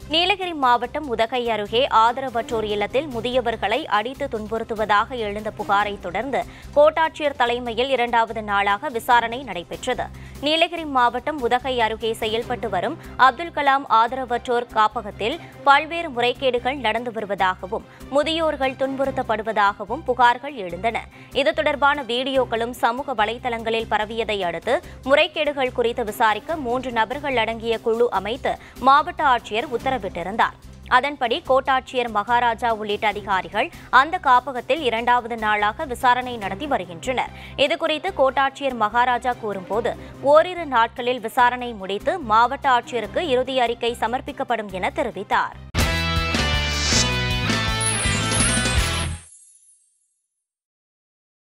நீலகிரி மாவட்டம் உதகை அருகே ஆதரவற்றோர் இல்லத்தில் முதியவர்களை அடித்து துன்புறுத்துவதாக எழுந்த புகாரை தொடர்ந்து கோட்டாட்சியர் தலைமையில் இரண்டாவது நாளாக விசாரணை நடைபெற்றது நீலகிரி மாவட்டம் உதகை அருகே செயல்பட்டு வரும் அப்துல் கலாம் ஆதரவற்றோர் காப்பகத்தில் பல்வேறு முறைகேடுகள் நடந்து வருவதாகவும் முதியோர்கள் துன்புறுத்தப்படுவதாகவும் புகார்கள் எழுந்தன இது தொடர்பான வீடியோக்களும் சமூக வலைதளங்களில் பரவியதை அடுத்து முறைகேடுகள் குறித்து விசாரிக்க மூன்று நபர்கள் அடங்கிய குழு அமைத்து மாவட்ட ஆட்சியர் உத்தரவிட்டிருந்தார் அதன்படி கோட்டாட்சியர் மகாராஜா உள்ளிட்ட அதிகாரிகள் அந்த காப்பகத்தில் இரண்டாவது நாளாக விசாரணை நடத்தி வருகின்றனர் இதுகுறித்து கோட்டாட்சியர் மகாராஜா கூறும்போது ஓரிரு நாட்களில் விசாரணை முடித்து மாவட்ட ஆட்சியருக்கு இறுதி அறிக்கை சமர்ப்பிக்கப்படும் என தெரிவித்தார்